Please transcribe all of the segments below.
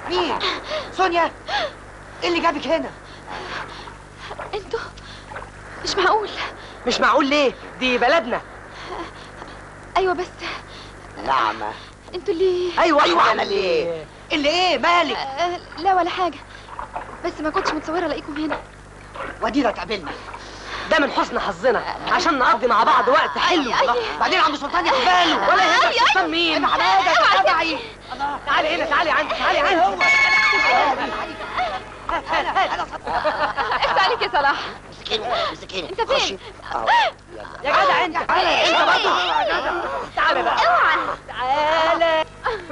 مين سونيا ايه اللي جابك هنا انتوا مش معقول مش معقول ليه دي بلدنا ايوه بس نعمة انتوا اللي ايوه ايوه إحنا عمل ايه اللي ايه مالك آه لا ولا حاجه بس ما كنتش متصوره الاقيكم هنا ودينا تقابلنا ده من حسن حظنا عشان نقضي مع بعض وقت حلو بعدين عم سلطان ياخد باله ولا يهمك سلطان مين حماده تبعي تعالي هنا تعالي عندي تعالي عندي اخت عليك يا صلاح مسكينه مسكينه انت فين يا جدع انت تعالى انت برضه تعالى بقى اوعى تعالى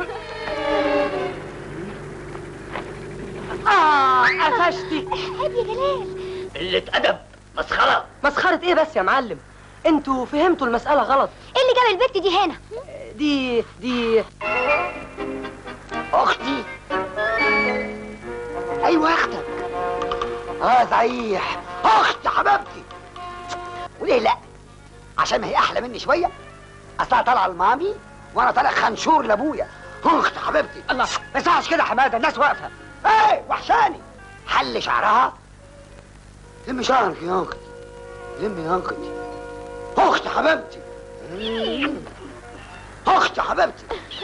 اه قفشتي عيب يا جلال قلة أدب مسخرة مسخرة ايه بس يا معلم انتوا فهمتوا المسألة غلط ايه اللي جاب البت دي هنا دي دي أختي أيوة أختك آه صحيح أخت حبيبتي وليه لأ؟ عشان ما هي أحلى مني شوية أصلها طالعة لمامي وأنا طالع خنشور لأبويا أخت حبيبتي الله ما يصحش كده يا حمادة الناس واقفة إيه وحشاني حل شعرها لمي شعرك يا أختي لمي يا أختي أخت حبيبتي مم. أخت حبيبتي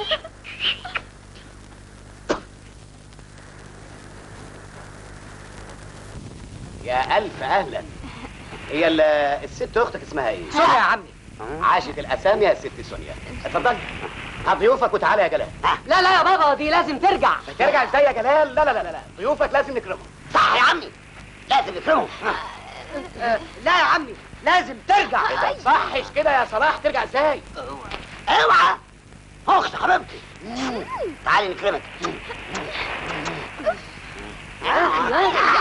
يا ألف أهلا هي ال- الست أختك اسمها إيه؟ سوري يا عمي عاشت الأسامي يا ست سونيا اتفضل هات ضيوفك وتعالى يا جلال لا لا يا بابا دي لازم ترجع ترجع ازاي يا جلال؟ لا لا لا لا ضيوفك لازم نكرمهم صح يا عمي لازم نكرمهم آه، لا يا عمي لازم ترجع ما صحش كده يا صلاح ترجع ازاي؟ اوعى اخت حبيبتي تعالي نكرمك